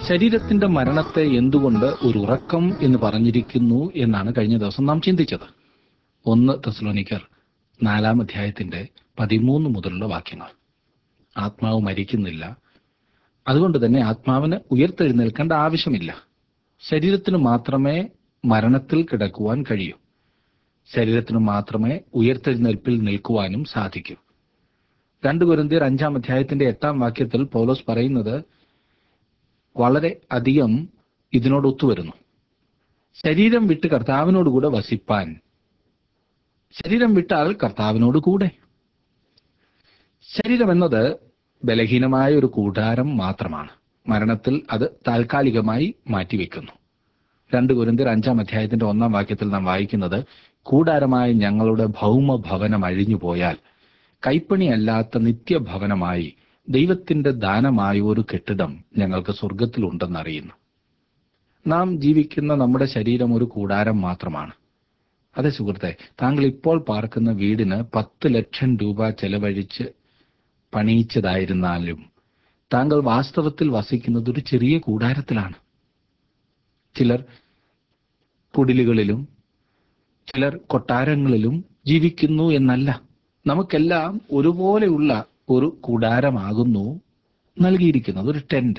ശരീരത്തിന്റെ മരണത്തെ എന്തുകൊണ്ട് ഒരു ഉറക്കം എന്ന് പറഞ്ഞിരിക്കുന്നു എന്നാണ് കഴിഞ്ഞ ദിവസം നാം ചിന്തിച്ചത് ഒന്ന് തെസ്ലോനിക്കർ നാലാം അധ്യായത്തിന്റെ പതിമൂന്ന് മുതലുള്ള വാക്യങ്ങൾ ആത്മാവ് മരിക്കുന്നില്ല അതുകൊണ്ട് തന്നെ ആത്മാവിന് ഉയർത്തെഴുന്നേൽക്കേണ്ട ആവശ്യമില്ല ശരീരത്തിന് മാത്രമേ മരണത്തിൽ കിടക്കുവാൻ കഴിയൂ ശരീരത്തിന് മാത്രമേ ഉയർത്തെഴുന്നേൽപ്പിൽ നിൽക്കുവാനും സാധിക്കൂ രണ്ട് കുരുന്തിയർ അഞ്ചാം അധ്യായത്തിന്റെ എട്ടാം വാക്യത്തിൽ പൗലോസ് പറയുന്നത് വളരെ അധികം ഇതിനോട് ഒത്തുവരുന്നു ശരീരം വിട്ട് കർത്താവിനോട് കൂടെ വസിപ്പാൻ ശരീരം വിട്ടാൽ കർത്താവിനോട് കൂടെ ശരീരം എന്നത് ബലഹീനമായ ഒരു കൂടാരം മാത്രമാണ് മരണത്തിൽ അത് താൽക്കാലികമായി മാറ്റിവെക്കുന്നു രണ്ട് കുരുന്തിർ അഞ്ചാം അധ്യായത്തിന്റെ ഒന്നാം വാക്യത്തിൽ നാം വായിക്കുന്നത് കൂടാരമായ ഞങ്ങളുടെ ഭൗമ ഭവനം അഴിഞ്ഞു പോയാൽ കൈപ്പണിയല്ലാത്ത നിത്യഭവനമായി ദൈവത്തിന്റെ ദാനമായ ഒരു കെട്ടിടം ഞങ്ങൾക്ക് സ്വർഗത്തിലുണ്ടെന്നറിയുന്നു നാം ജീവിക്കുന്ന നമ്മുടെ ശരീരം ഒരു കൂടാരം മാത്രമാണ് അതെ സുഹൃത്തെ താങ്കൾ ഇപ്പോൾ പാർക്കുന്ന വീടിന് പത്ത് ലക്ഷം രൂപ ചെലവഴിച്ച് പണിയിച്ചതായിരുന്നാലും താങ്കൾ വാസ്തവത്തിൽ വസിക്കുന്നത് ഒരു ചെറിയ കൂടാരത്തിലാണ് ചിലർ കുടിലുകളിലും ചിലർ കൊട്ടാരങ്ങളിലും ജീവിക്കുന്നു എന്നല്ല നമുക്കെല്ലാം ഒരുപോലെയുള്ള ഒരു കൂടാരമാകുന്നു നൽകിയിരിക്കുന്നത് ഒരു ടെന്റ്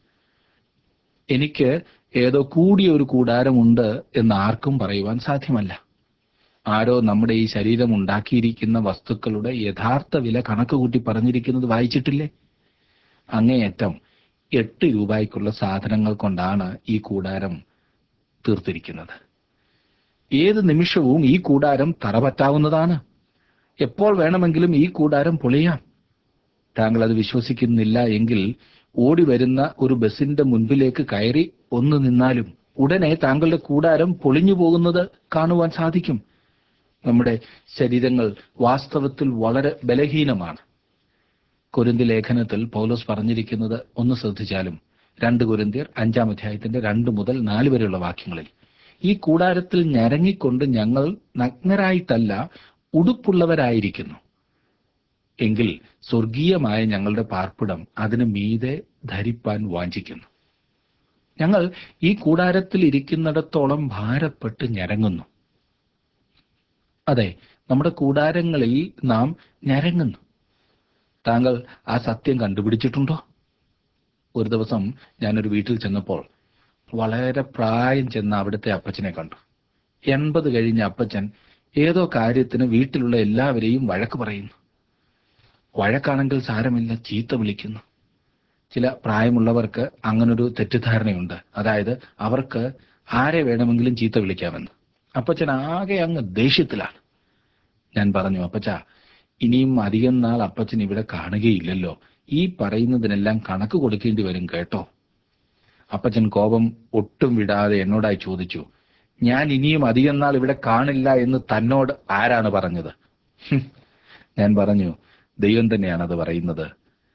എനിക്ക് ഏതോ കൂടിയ ഒരു കൂടാരമുണ്ട് എന്ന് ആർക്കും പറയുവാൻ സാധ്യമല്ല ആരോ നമ്മുടെ ഈ ശരീരം ഉണ്ടാക്കിയിരിക്കുന്ന വസ്തുക്കളുടെ യഥാർത്ഥ വില കണക്ക് കൂട്ടി പറഞ്ഞിരിക്കുന്നത് വായിച്ചിട്ടില്ലേ അങ്ങേയറ്റം എട്ട് രൂപയ്ക്കുള്ള സാധനങ്ങൾ കൊണ്ടാണ് ഈ കൂടാരം തീർത്തിരിക്കുന്നത് ഏത് നിമിഷവും ഈ കൂടാരം തറപറ്റാവുന്നതാണ് എപ്പോൾ വേണമെങ്കിലും ഈ കൂടാരം പൊളിയാം താങ്കൾ അത് വിശ്വസിക്കുന്നില്ല എങ്കിൽ ഓടി വരുന്ന ഒരു ബസിന്റെ മുൻപിലേക്ക് കയറി ഒന്ന് നിന്നാലും ഉടനെ താങ്കളുടെ കൂടാരം പൊളിഞ്ഞു പോകുന്നത് കാണുവാൻ സാധിക്കും നമ്മുടെ ശരീരങ്ങൾ വാസ്തവത്തിൽ വളരെ ബലഹീനമാണ് കൊരിന്തി ലേഖനത്തിൽ പൗലോസ് പറഞ്ഞിരിക്കുന്നത് ഒന്ന് ശ്രദ്ധിച്ചാലും രണ്ട് കൊരിന്തിയർ അഞ്ചാം അധ്യായത്തിന്റെ രണ്ട് മുതൽ നാല് വരെയുള്ള വാക്യങ്ങളിൽ ഈ കൂടാരത്തിൽ ഞരങ്ങിക്കൊണ്ട് ഞങ്ങൾ നഗ്നരായിട്ടല്ല ഉടുപ്പുള്ളവരായിരിക്കുന്നു എങ്കിൽ സ്വർഗീയമായ ഞങ്ങളുടെ പാർപ്പിടം അതിന് മീതെ ധരിപ്പാൻ വാഞ്ചിക്കുന്നു ഞങ്ങൾ ഈ കൂടാരത്തിൽ ഇരിക്കുന്നിടത്തോളം ഭാരപ്പെട്ട് ഞരങ്ങുന്നു അതെ നമ്മുടെ കൂടാരങ്ങളിൽ നാം ഞരങ്ങുന്നു താങ്കൾ ആ സത്യം കണ്ടുപിടിച്ചിട്ടുണ്ടോ ഒരു ദിവസം ഞാനൊരു വീട്ടിൽ ചെന്നപ്പോൾ വളരെ പ്രായം ചെന്ന അവിടുത്തെ അപ്പച്ചനെ കണ്ടു എൺപത് കഴിഞ്ഞ അപ്പച്ചൻ ഏതോ കാര്യത്തിന് വീട്ടിലുള്ള എല്ലാവരെയും വഴക്ക് പറയുന്നു വഴക്കാണെങ്കിൽ സാരമില്ല ചീത്ത വിളിക്കുന്നു ചില പ്രായമുള്ളവർക്ക് അങ്ങനൊരു തെറ്റിദ്ധാരണയുണ്ട് അതായത് അവർക്ക് ആരെ വേണമെങ്കിലും ചീത്ത വിളിക്കാമെന്ന് അപ്പച്ചൻ ആകെ അങ്ങ് ദേഷ്യത്തിലാണ് ഞാൻ പറഞ്ഞു അപ്പച്ച ഇനിയും അധികം നാൾ അപ്പച്ചൻ ഇവിടെ കാണുകയില്ലല്ലോ ഈ പറയുന്നതിനെല്ലാം കണക്ക് കൊടുക്കേണ്ടി വരും കേട്ടോ അപ്പച്ചൻ കോപം ഒട്ടും വിടാതെ എന്നോടായി ചോദിച്ചു ഞാൻ ഇനിയും അധികം നാൾ ഇവിടെ കാണില്ല എന്ന് തന്നോട് ആരാണ് പറഞ്ഞത് ഹും. ഞാൻ പറഞ്ഞു ദൈവം തന്നെയാണ് അത് പറയുന്നത്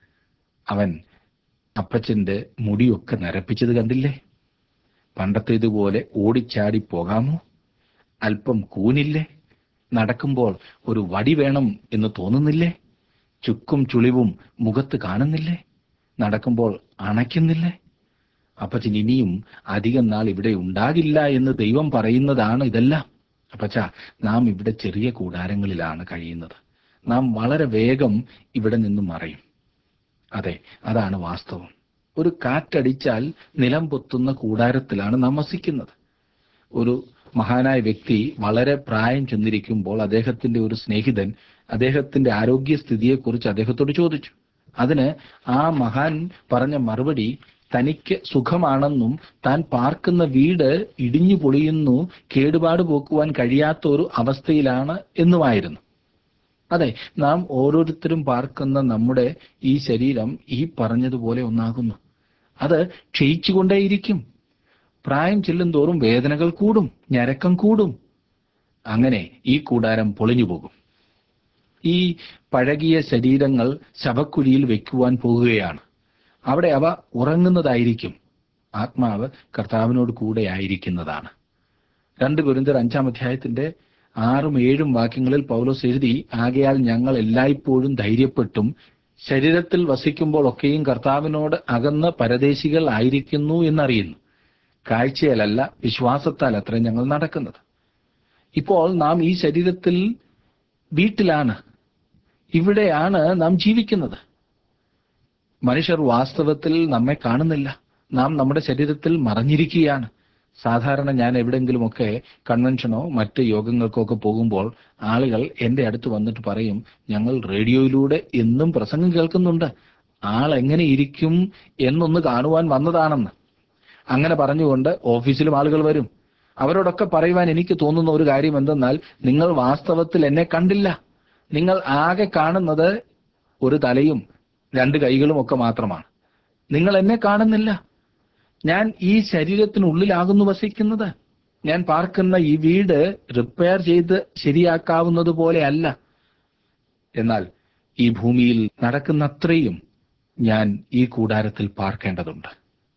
അവൻ അപ്പച്ചന്റെ മുടിയൊക്കെ നരപ്പിച്ചത് കണ്ടില്ലേ പണ്ടത്തേതുപോലെ ഓടിച്ചാടി പോകാമോ അല്പം കൂനില്ലേ നടക്കുമ്പോൾ ഒരു വടി വേണം എന്ന് തോന്നുന്നില്ലേ ചുക്കും ചുളിവും മുഖത്ത് കാണുന്നില്ലേ നടക്കുമ്പോൾ അണയ്ക്കുന്നില്ലേ അപ്പച്ചൻ ഇനിയും അധികം നാൾ ഇവിടെ ഉണ്ടാകില്ല എന്ന് ദൈവം പറയുന്നതാണ് ഇതെല്ലാം അപ്പച്ച നാം ഇവിടെ ചെറിയ കൂടാരങ്ങളിലാണ് കഴിയുന്നത് നാം വളരെ വേഗം ഇവിടെ നിന്ന് മറയും അതെ അതാണ് വാസ്തവം ഒരു കാറ്റടിച്ചാൽ നിലം പൊത്തുന്ന കൂടാരത്തിലാണ് നാം വസിക്കുന്നത് ഒരു മഹാനായ വ്യക്തി വളരെ പ്രായം ചെന്നിരിക്കുമ്പോൾ അദ്ദേഹത്തിന്റെ ഒരു സ്നേഹിതൻ അദ്ദേഹത്തിന്റെ ആരോഗ്യസ്ഥിതിയെക്കുറിച്ച് അദ്ദേഹത്തോട് ചോദിച്ചു അതിന് ആ മഹാൻ പറഞ്ഞ മറുപടി തനിക്ക് സുഖമാണെന്നും താൻ പാർക്കുന്ന വീട് ഇടിഞ്ഞു പൊളിയുന്നു കേടുപാട് പോക്കുവാൻ കഴിയാത്ത ഒരു അവസ്ഥയിലാണ് എന്നുമായിരുന്നു അതെ നാം ഓരോരുത്തരും പാർക്കുന്ന നമ്മുടെ ഈ ശരീരം ഈ പറഞ്ഞതുപോലെ ഒന്നാകുന്നു അത് ക്ഷയിച്ചുകൊണ്ടേയിരിക്കും പ്രായം ചെല്ലും തോറും വേദനകൾ കൂടും ഞരക്കം കൂടും അങ്ങനെ ഈ കൂടാരം പൊളിഞ്ഞു പോകും ഈ പഴകിയ ശരീരങ്ങൾ ശവക്കുഴിയിൽ വെക്കുവാൻ പോകുകയാണ് അവിടെ അവ ഉറങ്ങുന്നതായിരിക്കും ആത്മാവ് കർത്താവിനോട് കൂടെ ആയിരിക്കുന്നതാണ് രണ്ട് കുരിന്തർ അഞ്ചാം അധ്യായത്തിന്റെ ആറും ഏഴും വാക്യങ്ങളിൽ പൗലോസ് എഴുതി ആകയാൽ ഞങ്ങൾ എല്ലായ്പ്പോഴും ധൈര്യപ്പെട്ടും ശരീരത്തിൽ വസിക്കുമ്പോൾ ഒക്കെയും കർത്താവിനോട് അകന്ന് പരദേശികൾ ആയിരിക്കുന്നു എന്നറിയുന്നു കാഴ്ചയാലല്ല വിശ്വാസത്താൽ അത്ര ഞങ്ങൾ നടക്കുന്നത് ഇപ്പോൾ നാം ഈ ശരീരത്തിൽ വീട്ടിലാണ് ഇവിടെയാണ് നാം ജീവിക്കുന്നത് മനുഷ്യർ വാസ്തവത്തിൽ നമ്മെ കാണുന്നില്ല നാം നമ്മുടെ ശരീരത്തിൽ മറഞ്ഞിരിക്കുകയാണ് സാധാരണ ഞാൻ എവിടെങ്കിലുമൊക്കെ കൺവെൻഷനോ മറ്റ് യോഗങ്ങൾക്കോ ഒക്കെ പോകുമ്പോൾ ആളുകൾ എന്റെ അടുത്ത് വന്നിട്ട് പറയും ഞങ്ങൾ റേഡിയോയിലൂടെ എന്നും പ്രസംഗം കേൾക്കുന്നുണ്ട് ആൾ എങ്ങനെ ഇരിക്കും എന്നൊന്ന് കാണുവാൻ വന്നതാണെന്ന് അങ്ങനെ പറഞ്ഞുകൊണ്ട് ഓഫീസിലും ആളുകൾ വരും അവരോടൊക്കെ പറയുവാൻ എനിക്ക് തോന്നുന്ന ഒരു കാര്യം എന്തെന്നാൽ നിങ്ങൾ വാസ്തവത്തിൽ എന്നെ കണ്ടില്ല നിങ്ങൾ ആകെ കാണുന്നത് ഒരു തലയും രണ്ട് കൈകളും ഒക്കെ മാത്രമാണ് നിങ്ങൾ എന്നെ കാണുന്നില്ല ഞാൻ ഈ ശരീരത്തിനുള്ളിലാകുന്നു വസിക്കുന്നത് ഞാൻ പാർക്കുന്ന ഈ വീട് റിപ്പയർ ചെയ്ത് ശരിയാക്കാവുന്നത് പോലെ അല്ല എന്നാൽ ഈ ഭൂമിയിൽ നടക്കുന്നത്രയും ഞാൻ ഈ കൂടാരത്തിൽ പാർക്കേണ്ടതുണ്ട്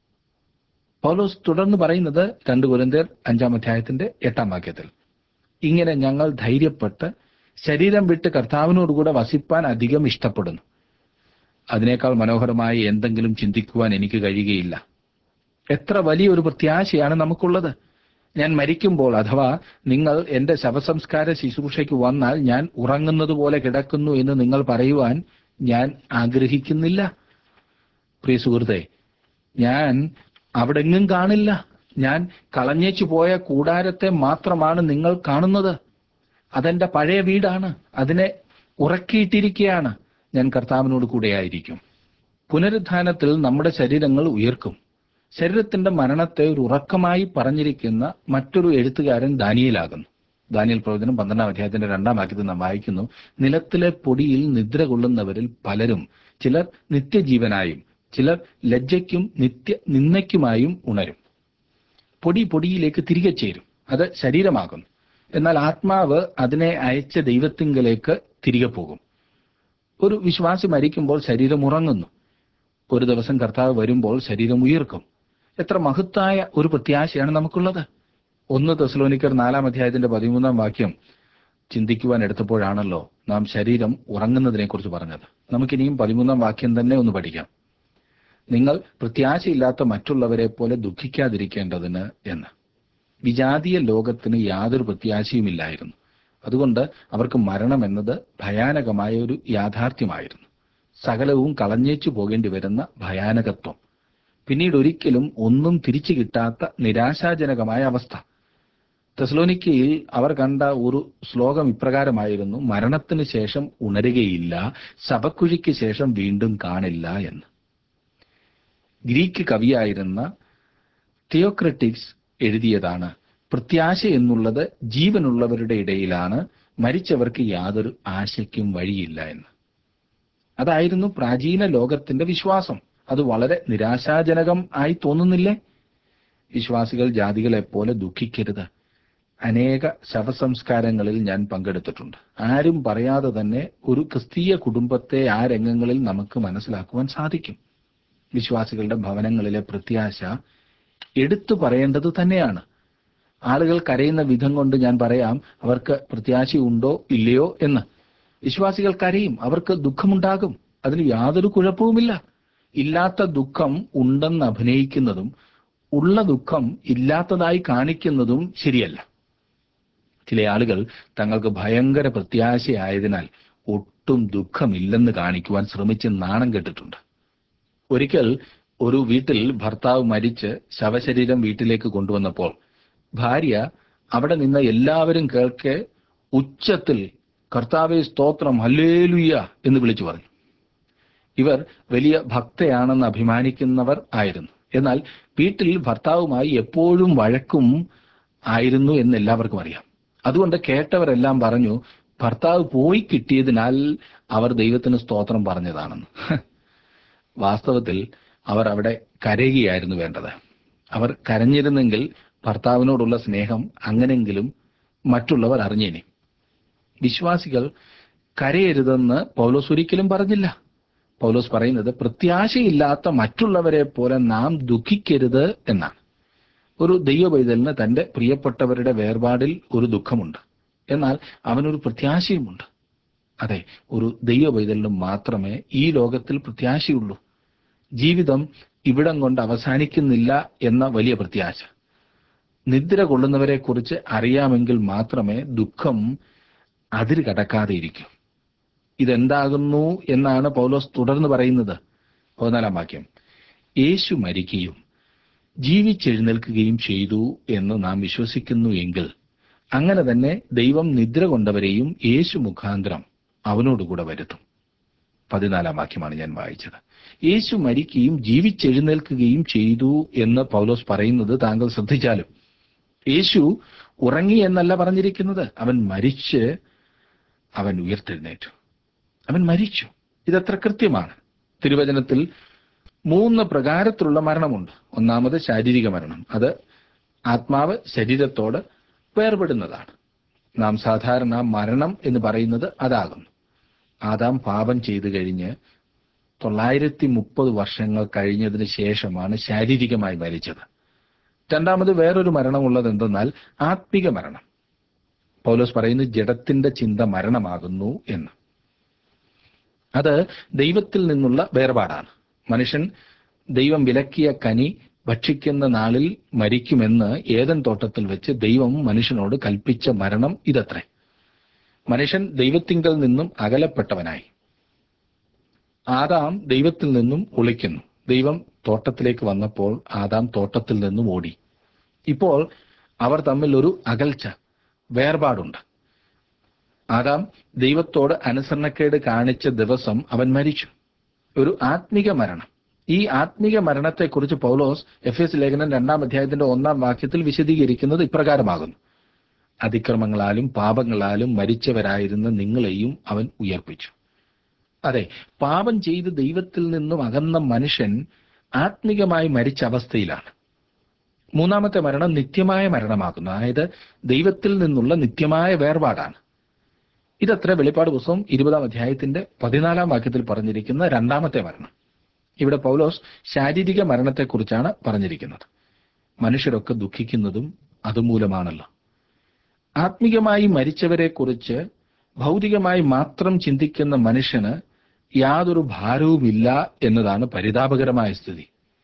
പൗലോസ് തുടർന്ന് പറയുന്നത് രണ്ട് കുലന്തേർ അഞ്ചാം അധ്യായത്തിന്റെ എട്ടാം വാക്യത്തിൽ ഇങ്ങനെ ഞങ്ങൾ ധൈര്യപ്പെട്ട് ശരീരം വിട്ട് കർത്താവിനോടുകൂടെ വസിപ്പാൻ അധികം ഇഷ്ടപ്പെടുന്നു അതിനേക്കാൾ മനോഹരമായി എന്തെങ്കിലും ചിന്തിക്കുവാൻ എനിക്ക് കഴിയുകയില്ല എത്ര വലിയൊരു പ്രത്യാശയാണ് നമുക്കുള്ളത് ഞാൻ മരിക്കുമ്പോൾ അഥവാ നിങ്ങൾ എന്റെ ശവസംസ്കാര ശുശ്രൂഷയ്ക്ക് വന്നാൽ ഞാൻ ഉറങ്ങുന്നത് പോലെ കിടക്കുന്നു എന്ന് നിങ്ങൾ പറയുവാൻ ഞാൻ ആഗ്രഹിക്കുന്നില്ല പ്രിയ സുഹൃത്തെ ഞാൻ അവിടെങ്ങും കാണില്ല ഞാൻ കളഞ്ഞേച്ചു പോയ കൂടാരത്തെ മാത്രമാണ് നിങ്ങൾ കാണുന്നത് അതെന്റെ പഴയ വീടാണ് അതിനെ ഉറക്കിയിട്ടിരിക്കുകയാണ് ഞാൻ കർത്താവിനോട് കൂടെയായിരിക്കും പുനരുത്ഥാനത്തിൽ നമ്മുടെ ശരീരങ്ങൾ ഉയർക്കും ശരീരത്തിന്റെ മരണത്തെ ഒരു ഉറക്കമായി പറഞ്ഞിരിക്കുന്ന മറ്റൊരു എഴുത്തുകാരൻ ദാനിയലാകുന്നു ദാനിയൽ പ്രവചനം പന്ത്രണ്ടാം അധ്യായത്തിന്റെ രണ്ടാം വാക്യത്തിൽ നാം വായിക്കുന്നു നിലത്തിലെ പൊടിയിൽ നിദ്ര കൊള്ളുന്നവരിൽ പലരും ചിലർ നിത്യജീവനായും ചിലർ ലജ്ജയ്ക്കും നിത്യ നിന്ദയ്ക്കുമായും ഉണരും പൊടി പൊടിയിലേക്ക് തിരികെ ചേരും അത് ശരീരമാകുന്നു എന്നാൽ ആത്മാവ് അതിനെ അയച്ച ദൈവത്തിങ്കലേക്ക് തിരികെ പോകും ഒരു വിശ്വാസി മരിക്കുമ്പോൾ ശരീരം ഉറങ്ങുന്നു ഒരു ദിവസം കർത്താവ് വരുമ്പോൾ ശരീരം ഉയർക്കും എത്ര മഹത്തായ ഒരു പ്രത്യാശയാണ് നമുക്കുള്ളത് ഒന്ന് തെസ്ലോനിക്കർ നാലാം അധ്യായത്തിന്റെ പതിമൂന്നാം വാക്യം ചിന്തിക്കുവാൻ എടുത്തപ്പോഴാണല്ലോ നാം ശരീരം ഉറങ്ങുന്നതിനെ കുറിച്ച് പറഞ്ഞത് നമുക്കിനിയും പതിമൂന്നാം വാക്യം തന്നെ ഒന്ന് പഠിക്കാം നിങ്ങൾ പ്രത്യാശയില്ലാത്ത മറ്റുള്ളവരെ പോലെ ദുഃഖിക്കാതിരിക്കേണ്ടതിന് എന്ന് വിജാതീയ ലോകത്തിന് യാതൊരു പ്രത്യാശയുമില്ലായിരുന്നു അതുകൊണ്ട് അവർക്ക് മരണം എന്നത് ഭയാനകമായ ഒരു യാഥാർത്ഥ്യമായിരുന്നു സകലവും കളഞ്ഞേച്ചു പോകേണ്ടി വരുന്ന ഭയാനകത്വം പിന്നീട് ഒരിക്കലും ഒന്നും തിരിച്ചു കിട്ടാത്ത നിരാശാജനകമായ അവസ്ഥ തെസ്ലോനിക്കയിൽ അവർ കണ്ട ഒരു ശ്ലോകം ഇപ്രകാരമായിരുന്നു മരണത്തിന് ശേഷം ഉണരുകയില്ല ശവക്കുഴിക്ക് ശേഷം വീണ്ടും കാണില്ല എന്ന് ഗ്രീക്ക് കവിയായിരുന്ന തിയോക്രറ്റിക്സ് എഴുതിയതാണ് പ്രത്യാശ എന്നുള്ളത് ജീവനുള്ളവരുടെ ഇടയിലാണ് മരിച്ചവർക്ക് യാതൊരു ആശയ്ക്കും വഴിയില്ല എന്ന് അതായിരുന്നു പ്രാചീന ലോകത്തിന്റെ വിശ്വാസം അത് വളരെ നിരാശാജനകം ആയി തോന്നുന്നില്ലേ വിശ്വാസികൾ ജാതികളെ പോലെ ദുഃഖിക്കരുത് അനേക ശവസംസ്കാരങ്ങളിൽ ഞാൻ പങ്കെടുത്തിട്ടുണ്ട് ആരും പറയാതെ തന്നെ ഒരു ക്രിസ്തീയ കുടുംബത്തെ ആ രംഗങ്ങളിൽ നമുക്ക് മനസ്സിലാക്കുവാൻ സാധിക്കും വിശ്വാസികളുടെ ഭവനങ്ങളിലെ പ്രത്യാശ എടുത്തു പറയേണ്ടത് തന്നെയാണ് ആളുകൾ കരയുന്ന വിധം കൊണ്ട് ഞാൻ പറയാം അവർക്ക് പ്രത്യാശയുണ്ടോ ഇല്ലയോ എന്ന് വിശ്വാസികൾ കരയും അവർക്ക് ദുഃഖമുണ്ടാകും അതിന് യാതൊരു കുഴപ്പവുമില്ല ഇല്ലാത്ത ദുഃഖം ഉണ്ടെന്ന് അഭിനയിക്കുന്നതും ഉള്ള ദുഃഖം ഇല്ലാത്തതായി കാണിക്കുന്നതും ശരിയല്ല ചില ആളുകൾ തങ്ങൾക്ക് ഭയങ്കര പ്രത്യാശയായതിനാൽ ഒട്ടും ദുഃഖമില്ലെന്ന് കാണിക്കുവാൻ ശ്രമിച്ച് നാണം കെട്ടിട്ടുണ്ട് ഒരിക്കൽ ഒരു വീട്ടിൽ ഭർത്താവ് മരിച്ച് ശവശരീരം വീട്ടിലേക്ക് കൊണ്ടുവന്നപ്പോൾ ഭാര്യ അവിടെ നിന്ന് എല്ലാവരും കേൾക്കെ ഉച്ചത്തിൽ കർത്താവെ സ്തോത്രം ഹല്ലേലുയ്യ എന്ന് വിളിച്ചു പറഞ്ഞു ഇവർ വലിയ ഭക്തയാണെന്ന് അഭിമാനിക്കുന്നവർ ആയിരുന്നു എന്നാൽ വീട്ടിൽ ഭർത്താവുമായി എപ്പോഴും വഴക്കും ആയിരുന്നു എന്ന് എല്ലാവർക്കും അറിയാം അതുകൊണ്ട് കേട്ടവരെല്ലാം പറഞ്ഞു ഭർത്താവ് പോയി കിട്ടിയതിനാൽ അവർ ദൈവത്തിന് സ്തോത്രം പറഞ്ഞതാണെന്ന് വാസ്തവത്തിൽ അവർ അവിടെ കരയുകയായിരുന്നു വേണ്ടത് അവർ കരഞ്ഞിരുന്നെങ്കിൽ ഭർത്താവിനോടുള്ള സ്നേഹം അങ്ങനെങ്കിലും മറ്റുള്ളവർ അറിഞ്ഞേനെ വിശ്വാസികൾ കരയരുതെന്ന് പൗലോസ് ഒരിക്കലും പറഞ്ഞില്ല പൗലോസ് പറയുന്നത് പ്രത്യാശയില്ലാത്ത മറ്റുള്ളവരെ പോലെ നാം ദുഃഖിക്കരുത് എന്നാണ് ഒരു ദൈവപൈതലിന് തന്റെ പ്രിയപ്പെട്ടവരുടെ വേർപാടിൽ ഒരു ദുഃഖമുണ്ട് എന്നാൽ അവനൊരു പ്രത്യാശയുമുണ്ട് അതെ ഒരു ദൈവ പൈതലിനും മാത്രമേ ഈ ലോകത്തിൽ പ്രത്യാശയുള്ളൂ ജീവിതം ഇവിടം കൊണ്ട് അവസാനിക്കുന്നില്ല എന്ന വലിയ പ്രത്യാശ നിദ്ര കൊള്ളുന്നവരെ കുറിച്ച് അറിയാമെങ്കിൽ മാത്രമേ ദുഃഖം അതിര് കടക്കാതെ ഇരിക്കൂ ഇതെന്താകുന്നു എന്നാണ് പൗലോസ് തുടർന്ന് പറയുന്നത് പതിനാലാം വാക്യം യേശു മരിക്കുകയും ജീവിച്ചെഴുന്നേൽക്കുകയും ചെയ്തു എന്ന് നാം വിശ്വസിക്കുന്നു എങ്കിൽ അങ്ങനെ തന്നെ ദൈവം നിദ്ര കൊണ്ടവരെയും യേശു മുഖാന്തരം അവനോടുകൂടെ വരുത്തും പതിനാലാം വാക്യമാണ് ഞാൻ വായിച്ചത് യേശു മരിക്കുകയും ജീവിച്ചെഴുന്നേൽക്കുകയും ചെയ്തു എന്ന് പൗലോസ് പറയുന്നത് താങ്കൾ ശ്രദ്ധിച്ചാലും യേശു ഉറങ്ങി എന്നല്ല പറഞ്ഞിരിക്കുന്നത് അവൻ മരിച്ച് അവൻ ഉയർത്തെഴുന്നേറ്റു അവൻ മരിച്ചു ഇതത്ര കൃത്യമാണ് തിരുവചനത്തിൽ മൂന്ന് പ്രകാരത്തിലുള്ള മരണമുണ്ട് ഒന്നാമത് ശാരീരിക മരണം അത് ആത്മാവ് ശരീരത്തോട് വേർപെടുന്നതാണ് നാം സാധാരണ മരണം എന്ന് പറയുന്നത് അതാകുന്നു ആദാം പാപം ചെയ്തു കഴിഞ്ഞ് തൊള്ളായിരത്തി മുപ്പത് വർഷങ്ങൾ കഴിഞ്ഞതിന് ശേഷമാണ് ശാരീരികമായി മരിച്ചത് രണ്ടാമത് വേറൊരു മരണമുള്ളത് എന്തെന്നാൽ ആത്മിക മരണം പൗലോസ് പറയുന്നത് ജഡത്തിന്റെ ചിന്ത മരണമാകുന്നു എന്ന് അത് ദൈവത്തിൽ നിന്നുള്ള വേർപാടാണ് മനുഷ്യൻ ദൈവം വിലക്കിയ കനി ഭക്ഷിക്കുന്ന നാളിൽ മരിക്കുമെന്ന് ഏതൻ തോട്ടത്തിൽ വെച്ച് ദൈവം മനുഷ്യനോട് കൽപ്പിച്ച മരണം ഇതത്രേ മനുഷ്യൻ ദൈവത്തിങ്കൽ നിന്നും അകലപ്പെട്ടവനായി ആദാം ദൈവത്തിൽ നിന്നും ഒളിക്കുന്നു ദൈവം തോട്ടത്തിലേക്ക് വന്നപ്പോൾ ആദാം തോട്ടത്തിൽ നിന്നും ഓടി ഇപ്പോൾ അവർ തമ്മിൽ ഒരു അകൽച്ച വേർപാടുണ്ട് ആദാം ദൈവത്തോട് അനുസരണക്കേട് കാണിച്ച ദിവസം അവൻ മരിച്ചു ഒരു ആത്മിക മരണം ഈ ആത്മിക മരണത്തെക്കുറിച്ച് പൗലോസ് എഫ് എസ് ലേഖനം രണ്ടാം അധ്യായത്തിന്റെ ഒന്നാം വാക്യത്തിൽ വിശദീകരിക്കുന്നത് ഇപ്രകാരമാകുന്നു അതിക്രമങ്ങളാലും പാപങ്ങളാലും മരിച്ചവരായിരുന്ന നിങ്ങളെയും അവൻ ഉയർപ്പിച്ചു അതെ പാപം ചെയ്ത് ദൈവത്തിൽ നിന്നും അകന്ന മനുഷ്യൻ ആത്മികമായി മരിച്ച അവസ്ഥയിലാണ് മൂന്നാമത്തെ മരണം നിത്യമായ മരണമാകുന്നു അതായത് ദൈവത്തിൽ നിന്നുള്ള നിത്യമായ വേർപാടാണ് ഇതത്ര വെളിപ്പാട് പുസ്തകം ഇരുപതാം അധ്യായത്തിന്റെ പതിനാലാം വാക്യത്തിൽ പറഞ്ഞിരിക്കുന്ന രണ്ടാമത്തെ മരണം ഇവിടെ പൗലോസ് ശാരീരിക മരണത്തെക്കുറിച്ചാണ് പറഞ്ഞിരിക്കുന്നത് മനുഷ്യരൊക്കെ ദുഃഖിക്കുന്നതും അതുമൂലമാണല്ലോ ആത്മികമായി മരിച്ചവരെ കുറിച്ച് ഭൗതികമായി മാത്രം ചിന്തിക്കുന്ന മനുഷ്യന് യാതൊരു ഭാരവുമില്ല എന്നതാണ് പരിതാപകരമായ സ്ഥിതി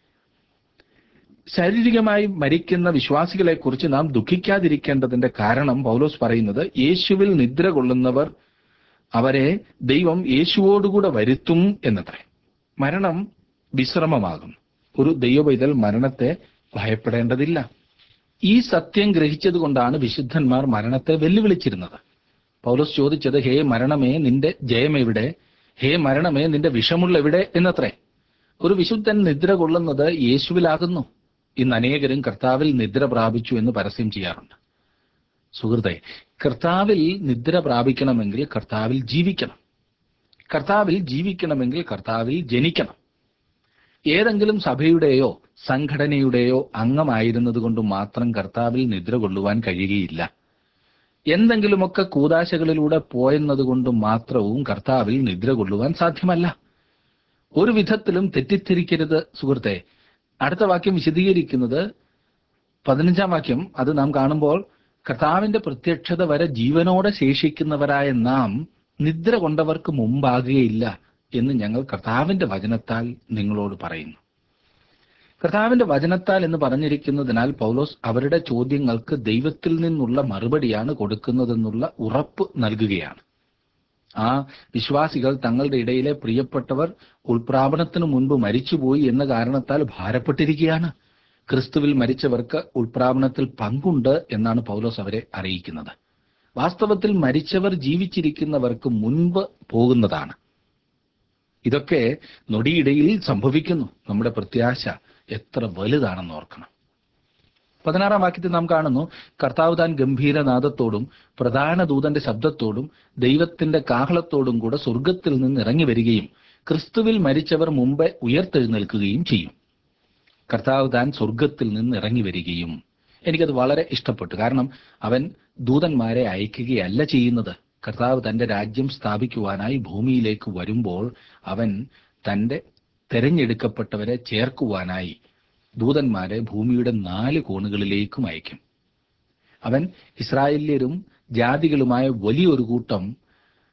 ശാരീരികമായി മരിക്കുന്ന വിശ്വാസികളെ കുറിച്ച് നാം ദുഃഖിക്കാതിരിക്കേണ്ടതിന്റെ കാരണം പൗലോസ് പറയുന്നത് യേശുവിൽ നിദ്ര കൊള്ളുന്നവർ അവരെ ദൈവം യേശുവോടുകൂടെ വരുത്തും എന്നത്രേ മരണം വിശ്രമമാകും ഒരു ദൈവപൈതൽ മരണത്തെ ഭയപ്പെടേണ്ടതില്ല ഈ സത്യം ഗ്രഹിച്ചത് കൊണ്ടാണ് വിശുദ്ധന്മാർ മരണത്തെ വെല്ലുവിളിച്ചിരുന്നത് പൗലോസ് ചോദിച്ചത് ഹേ മരണമേ നിന്റെ ജയമെവിടെ ഹേ മരണമേ നിന്റെ വിഷമുള്ള എവിടെ എന്നത്രേ ഒരു വിശുദ്ധൻ നിദ്ര കൊള്ളുന്നത് യേശുവിലാകുന്നു ഇന്ന് അനേകരും കർത്താവിൽ നിദ്ര പ്രാപിച്ചു എന്ന് പരസ്യം ചെയ്യാറുണ്ട് സുഹൃത്തെ കർത്താവിൽ നിദ്ര പ്രാപിക്കണമെങ്കിൽ കർത്താവിൽ ജീവിക്കണം കർത്താവിൽ ജീവിക്കണമെങ്കിൽ കർത്താവിൽ ജനിക്കണം ഏതെങ്കിലും സഭയുടെയോ സംഘടനയുടെയോ അംഗമായിരുന്നത് കൊണ്ട് മാത്രം കർത്താവിൽ നിദ്ര കൊള്ളുവാൻ കഴിയുകയില്ല എന്തെങ്കിലുമൊക്കെ കൂതാശകളിലൂടെ പോയെന്നത് കൊണ്ട് മാത്രവും കർത്താവിൽ നിദ്ര കൊള്ളുവാൻ സാധ്യമല്ല ഒരു വിധത്തിലും തെറ്റിദ്ധരിക്കരുത് സുഹൃത്തെ അടുത്ത വാക്യം വിശദീകരിക്കുന്നത് പതിനഞ്ചാം വാക്യം അത് നാം കാണുമ്പോൾ കർത്താവിന്റെ പ്രത്യക്ഷത വരെ ജീവനോടെ ശേഷിക്കുന്നവരായ നാം നിദ്ര കൊണ്ടവർക്ക് മുമ്പാകുകയില്ല എന്ന് ഞങ്ങൾ കർത്താവിന്റെ വചനത്താൽ നിങ്ങളോട് പറയുന്നു കർത്താവിന്റെ വചനത്താൽ എന്ന് പറഞ്ഞിരിക്കുന്നതിനാൽ പൗലോസ് അവരുടെ ചോദ്യങ്ങൾക്ക് ദൈവത്തിൽ നിന്നുള്ള മറുപടിയാണ് കൊടുക്കുന്നതെന്നുള്ള ഉറപ്പ് നൽകുകയാണ് ആ വിശ്വാസികൾ തങ്ങളുടെ ഇടയിലെ പ്രിയപ്പെട്ടവർ ഉൾപ്രാപണത്തിനു മുൻപ് മരിച്ചുപോയി എന്ന കാരണത്താൽ ഭാരപ്പെട്ടിരിക്കുകയാണ് ക്രിസ്തുവിൽ മരിച്ചവർക്ക് ഉൾപ്രാപണത്തിൽ പങ്കുണ്ട് എന്നാണ് പൗലോസ് അവരെ അറിയിക്കുന്നത് വാസ്തവത്തിൽ മരിച്ചവർ ജീവിച്ചിരിക്കുന്നവർക്ക് മുൻപ് പോകുന്നതാണ് ഇതൊക്കെ നൊടിയിടയിൽ സംഭവിക്കുന്നു നമ്മുടെ പ്രത്യാശ എത്ര വലുതാണെന്ന് ഓർക്കണം പതിനാറാം വാക്യത്തിൽ നാം കാണുന്നു കർത്താവ് താൻ ഗംഭീരനാദത്തോടും പ്രധാന ദൂതന്റെ ശബ്ദത്തോടും ദൈവത്തിന്റെ കാഹളത്തോടും കൂടെ സ്വർഗത്തിൽ നിന്ന് ഇറങ്ങി വരികയും ക്രിസ്തുവിൽ മരിച്ചവർ മുമ്പേ ഉയർത്തെഴുന്നേൽക്കുകയും ചെയ്യും കർത്താവ് താൻ സ്വർഗത്തിൽ നിന്ന് ഇറങ്ങി വരികയും എനിക്കത് വളരെ ഇഷ്ടപ്പെട്ടു കാരണം അവൻ ദൂതന്മാരെ അയക്കുകയല്ല ചെയ്യുന്നത് കർത്താവ് തന്റെ രാജ്യം സ്ഥാപിക്കുവാനായി ഭൂമിയിലേക്ക് വരുമ്പോൾ അവൻ തന്റെ തെരഞ്ഞെടുക്കപ്പെട്ടവരെ ചേർക്കുവാനായി ദൂതന്മാരെ ഭൂമിയുടെ നാല് കോണുകളിലേക്കും അയക്കും അവൻ ഇസ്രായേല്യരും ജാതികളുമായ വലിയൊരു കൂട്ടം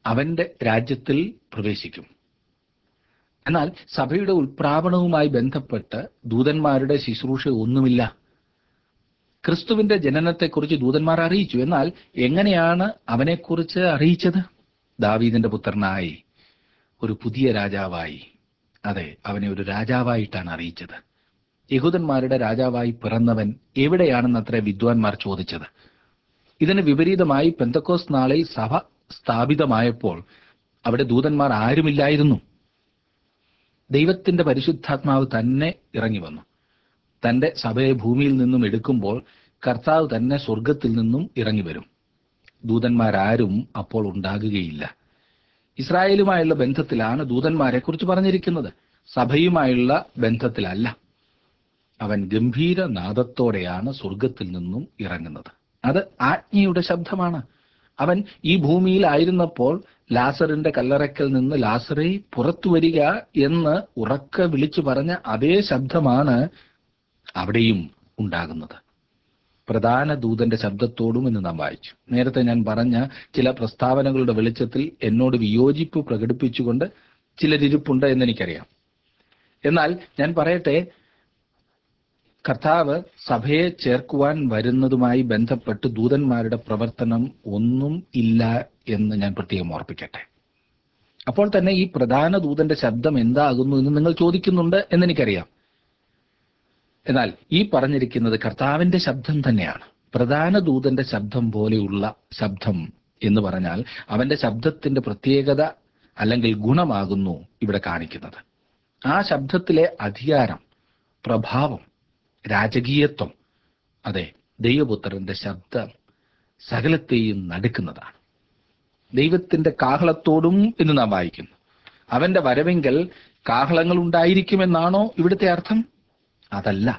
അവന്റെ രാജ്യത്തിൽ പ്രവേശിക്കും എന്നാൽ സഭയുടെ ഉൽപ്രാപണവുമായി ബന്ധപ്പെട്ട് ദൂതന്മാരുടെ ശുശ്രൂഷ ഒന്നുമില്ല ക്രിസ്തുവിന്റെ ജനനത്തെക്കുറിച്ച് ദൂതന്മാർ അറിയിച്ചു എന്നാൽ എങ്ങനെയാണ് അവനെക്കുറിച്ച് അറിയിച്ചത് ദാവീദിന്റെ പുത്രനായി ഒരു പുതിയ രാജാവായി അതെ അവനെ ഒരു രാജാവായിട്ടാണ് അറിയിച്ചത് യഹൂദന്മാരുടെ രാജാവായി പിറന്നവൻ എവിടെയാണെന്നത്ര വിദ്വാൻമാർ ചോദിച്ചത് ഇതിന് വിപരീതമായി പെന്തക്കോസ് നാളിൽ സഭ സ്ഥാപിതമായപ്പോൾ അവിടെ ദൂതന്മാർ ആരുമില്ലായിരുന്നു ദൈവത്തിന്റെ പരിശുദ്ധാത്മാവ് തന്നെ ഇറങ്ങി വന്നു തന്റെ സഭയെ ഭൂമിയിൽ നിന്നും എടുക്കുമ്പോൾ കർത്താവ് തന്നെ സ്വർഗത്തിൽ നിന്നും ഇറങ്ങി വരും ദൂതന്മാരാരും അപ്പോൾ ഉണ്ടാകുകയില്ല ഇസ്രായേലുമായുള്ള ബന്ധത്തിലാണ് ദൂതന്മാരെ കുറിച്ച് പറഞ്ഞിരിക്കുന്നത് സഭയുമായുള്ള ബന്ധത്തിലല്ല അവൻ ഗംഭീര നാദത്തോടെയാണ് സ്വർഗത്തിൽ നിന്നും ഇറങ്ങുന്നത് അത് ആജ്ഞയുടെ ശബ്ദമാണ് അവൻ ഈ ഭൂമിയിലായിരുന്നപ്പോൾ ലാസറിന്റെ കല്ലറയ്ക്കൽ നിന്ന് ലാസറെ പുറത്തു വരിക എന്ന് ഉറക്കെ വിളിച്ചു പറഞ്ഞ അതേ ശബ്ദമാണ് അവിടെയും ഉണ്ടാകുന്നത് പ്രധാന ദൂതന്റെ ശബ്ദത്തോടും എന്ന് നാം വായിച്ചു നേരത്തെ ഞാൻ പറഞ്ഞ ചില പ്രസ്താവനകളുടെ വെളിച്ചത്തിൽ എന്നോട് വിയോജിപ്പ് പ്രകടിപ്പിച്ചുകൊണ്ട് ചിലരിപ്പുണ്ട് എന്നെനിക്കറിയാം എന്നാൽ ഞാൻ പറയട്ടെ കർത്താവ് സഭയെ ചേർക്കുവാൻ വരുന്നതുമായി ബന്ധപ്പെട്ട് ദൂതന്മാരുടെ പ്രവർത്തനം ഒന്നും ഇല്ല എന്ന് ഞാൻ പ്രത്യേകം ഓർപ്പിക്കട്ടെ അപ്പോൾ തന്നെ ഈ പ്രധാന ദൂതന്റെ ശബ്ദം എന്താകുന്നു എന്ന് നിങ്ങൾ ചോദിക്കുന്നുണ്ട് എന്നെനിക്കറിയാം എന്നാൽ ഈ പറഞ്ഞിരിക്കുന്നത് കർത്താവിന്റെ ശബ്ദം തന്നെയാണ് പ്രധാന ദൂതന്റെ ശബ്ദം പോലെയുള്ള ശബ്ദം എന്ന് പറഞ്ഞാൽ അവന്റെ ശബ്ദത്തിന്റെ പ്രത്യേകത അല്ലെങ്കിൽ ഗുണമാകുന്നു ഇവിടെ കാണിക്കുന്നത് ആ ശബ്ദത്തിലെ അധികാരം പ്രഭാവം രാജകീയത്വം അതെ ദൈവപുത്രന്റെ ശബ്ദം സകലത്തെയും നടുക്കുന്നതാണ് ദൈവത്തിന്റെ കാഹളത്തോടും എന്ന് നാം വായിക്കുന്നു അവന്റെ വരവെങ്കിൽ കാഹളങ്ങൾ ഉണ്ടായിരിക്കുമെന്നാണോ ഇവിടുത്തെ അർത്ഥം അതല്ല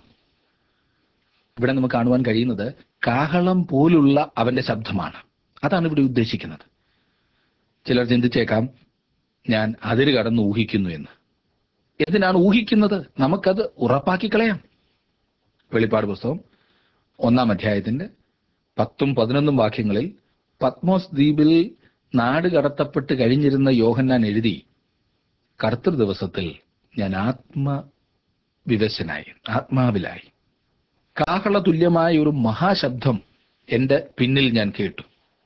ഇവിടെ നമുക്ക് കാണുവാൻ കഴിയുന്നത് കാഹളം പോലുള്ള അവന്റെ ശബ്ദമാണ് അതാണ് ഇവിടെ ഉദ്ദേശിക്കുന്നത് ചിലർ ചിന്തിച്ചേക്കാം ഞാൻ അതിര് കടന്ന് ഊഹിക്കുന്നു എന്ന് എന്തിനാണ് ഊഹിക്കുന്നത് നമുക്കത് ഉറപ്പാക്കി കളയാം വെളിപ്പാട് പുസ്തകം ഒന്നാം അധ്യായത്തിന്റെ പത്തും പതിനൊന്നും വാക്യങ്ങളിൽ പത്മോസ് ദ്വീപിൽ നാട് കടത്തപ്പെട്ട് കഴിഞ്ഞിരുന്ന യോഹന്നാൻ എഴുതി കർത്തൃ ദിവസത്തിൽ ഞാൻ ആത്മവിവശനായി ആത്മാവിലായി കാഹള തുല്യമായ ഒരു മഹാശബ്ദം എന്റെ പിന്നിൽ ഞാൻ കേട്ടു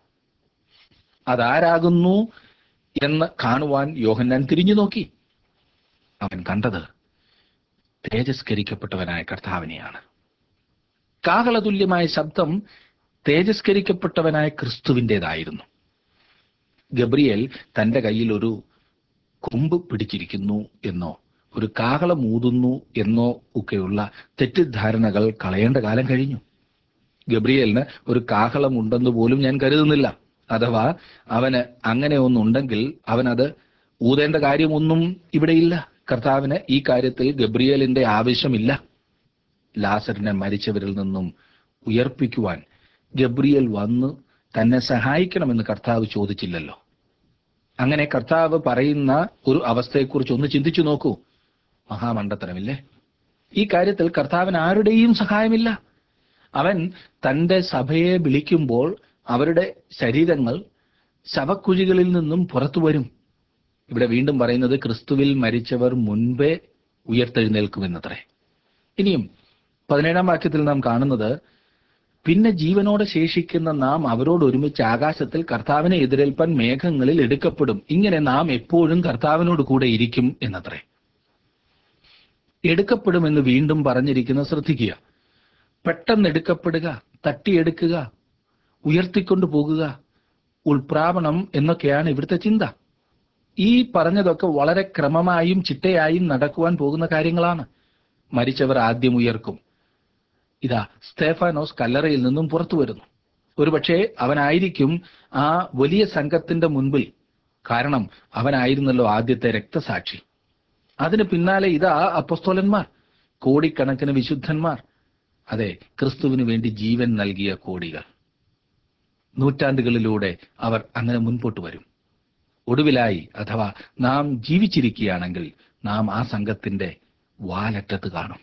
അതാരാകുന്നു എന്ന് കാണുവാൻ യോഹന്നാൻ തിരിഞ്ഞു നോക്കി അവൻ കണ്ടത് തേജസ്കരിക്കപ്പെട്ടവനായ കർത്താവിനെയാണ് കാഹളതുല്യമായ ശബ്ദം തേജസ്കരിക്കപ്പെട്ടവനായ ക്രിസ്തുവിൻ്റെതായിരുന്നു ഗബ്രിയേൽ തന്റെ കയ്യിൽ ഒരു കൊമ്പ് പിടിച്ചിരിക്കുന്നു എന്നോ ഒരു കാഹളം ഊതുന്നു എന്നോ ഒക്കെയുള്ള തെറ്റിദ്ധാരണകൾ കളയേണ്ട കാലം കഴിഞ്ഞു ഗബ്രിയേലിന് ഒരു കാഹളം ഉണ്ടെന്ന് പോലും ഞാൻ കരുതുന്നില്ല അഥവാ അവന് അങ്ങനെ ഒന്നുണ്ടെങ്കിൽ അവനത് ഊതേണ്ട കാര്യമൊന്നും ഇവിടെയില്ല കർത്താവിന് ഈ കാര്യത്തിൽ ഗബ്രിയേലിന്റെ ആവശ്യമില്ല ലാസറിനെ മരിച്ചവരിൽ നിന്നും ഉയർപ്പിക്കുവാൻ ഗബ്രിയേൽ വന്ന് തന്നെ സഹായിക്കണമെന്ന് കർത്താവ് ചോദിച്ചില്ലല്ലോ അങ്ങനെ കർത്താവ് പറയുന്ന ഒരു അവസ്ഥയെക്കുറിച്ച് ഒന്ന് ചിന്തിച്ചു നോക്കൂ മഹാമണ്ഡത്തരമില്ലേ ഈ കാര്യത്തിൽ കർത്താവിന് ആരുടെയും സഹായമില്ല അവൻ തന്റെ സഭയെ വിളിക്കുമ്പോൾ അവരുടെ ശരീരങ്ങൾ ശവക്കുഴികളിൽ നിന്നും പുറത്തു വരും ഇവിടെ വീണ്ടും പറയുന്നത് ക്രിസ്തുവിൽ മരിച്ചവർ മുൻപേ ഉയർത്തെഴുന്നേൽക്കുമെന്നത്രേ ഇനിയും പതിനേഴാം വാക്യത്തിൽ നാം കാണുന്നത് പിന്നെ ജീവനോടെ ശേഷിക്കുന്ന നാം അവരോട് ഒരുമിച്ച് ആകാശത്തിൽ കർത്താവിനെ എതിരേൽപ്പാൻ മേഘങ്ങളിൽ എടുക്കപ്പെടും ഇങ്ങനെ നാം എപ്പോഴും കർത്താവിനോട് കൂടെ ഇരിക്കും എന്നത്രേ എടുക്കപ്പെടുമെന്ന് വീണ്ടും പറഞ്ഞിരിക്കുന്ന ശ്രദ്ധിക്കുക പെട്ടെന്ന് എടുക്കപ്പെടുക തട്ടിയെടുക്കുക ഉയർത്തിക്കൊണ്ടു പോകുക ഉൾപ്രാവണം എന്നൊക്കെയാണ് ഇവിടുത്തെ ചിന്ത ഈ പറഞ്ഞതൊക്കെ വളരെ ക്രമമായും ചിട്ടയായും നടക്കുവാൻ പോകുന്ന കാര്യങ്ങളാണ് മരിച്ചവർ ആദ്യം ഉയർക്കും ഇതാ സ്തേഫാനോസ് കല്ലറയിൽ നിന്നും പുറത്തു വരുന്നു ഒരുപക്ഷെ അവനായിരിക്കും ആ വലിയ സംഘത്തിന്റെ മുൻപിൽ കാരണം അവനായിരുന്നല്ലോ ആദ്യത്തെ രക്തസാക്ഷി അതിന് പിന്നാലെ ഇതാ അപ്പസ്തോലന്മാർ കോടിക്കണക്കിന് വിശുദ്ധന്മാർ അതെ ക്രിസ്തുവിന് വേണ്ടി ജീവൻ നൽകിയ കോടികൾ നൂറ്റാണ്ടുകളിലൂടെ അവർ അങ്ങനെ മുൻപോട്ട് വരും ഒടുവിലായി അഥവാ നാം ജീവിച്ചിരിക്കുകയാണെങ്കിൽ നാം ആ സംഘത്തിന്റെ വാലറ്റത്ത് കാണും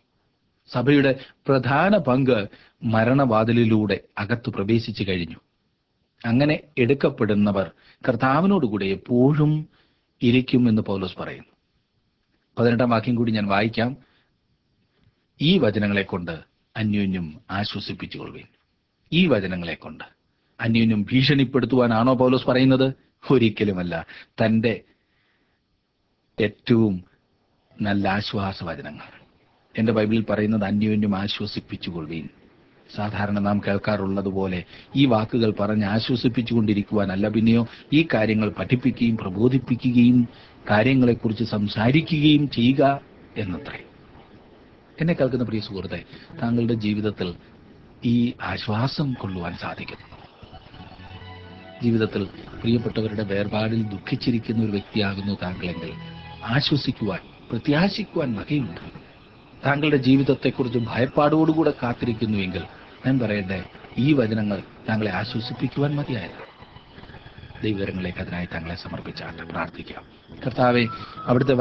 സഭയുടെ പ്രധാന പങ്ക് മരണവാതിലിലൂടെ അകത്ത് പ്രവേശിച്ചു കഴിഞ്ഞു അങ്ങനെ എടുക്കപ്പെടുന്നവർ കർത്താവിനോടുകൂടെ എപ്പോഴും ഇരിക്കും എന്ന് പൗലോസ് പറയുന്നു പതിനെട്ടാം വാക്യം കൂടി ഞാൻ വായിക്കാം ഈ വചനങ്ങളെ കൊണ്ട് അന്യോന്യം ആശ്വസിപ്പിച്ചുകൊള്ളുവിൻ ഈ വചനങ്ങളെ കൊണ്ട് അന്യോന്യം ഭീഷണിപ്പെടുത്തുവാനാണോ പൗലോസ് പറയുന്നത് ഒരിക്കലുമല്ല തന്റെ ഏറ്റവും നല്ല ആശ്വാസ വചനങ്ങൾ എന്റെ ബൈബിളിൽ പറയുന്നത് അന്യോന്യം ആശ്വസിപ്പിച്ചുകൊള്ളുവീൻ സാധാരണ നാം കേൾക്കാറുള്ളതുപോലെ ഈ വാക്കുകൾ പറഞ്ഞ് ആശ്വസിപ്പിച്ചുകൊണ്ടിരിക്കുവാനല്ല പിന്നെയോ ഈ കാര്യങ്ങൾ പഠിപ്പിക്കുകയും പ്രബോധിപ്പിക്കുകയും കാര്യങ്ങളെക്കുറിച്ച് സംസാരിക്കുകയും ചെയ്യുക എന്നത്രേ എന്നെ കേൾക്കുന്ന പ്രിയ സുഹൃത്തെ താങ്കളുടെ ജീവിതത്തിൽ ഈ ആശ്വാസം കൊള്ളുവാൻ സാധിക്കും ജീവിതത്തിൽ പ്രിയപ്പെട്ടവരുടെ വേർപാടിൽ ദുഃഖിച്ചിരിക്കുന്ന ഒരു വ്യക്തിയാകുന്നു താങ്കളെങ്കിൽ ആശ്വസിക്കുവാൻ പ്രത്യാശിക്കുവാൻ വകയുണ്ട് താങ്കളുടെ ജീവിതത്തെക്കുറിച്ച് ഭയപ്പാടോടുകൂടെ കാത്തിരിക്കുന്നുവെങ്കിൽ ഞാൻ പറയട്ടെ ഈ വചനങ്ങൾ താങ്കളെ ആശ്വസിപ്പിക്കുവാൻ മതിയായത് ദൈവകരങ്ങളിലേക്ക് അതിനായി താങ്കളെ സമർപ്പിച്ചാട്ട് പ്രാർത്ഥിക്കാം കർത്താവെ അവിടുത്തെ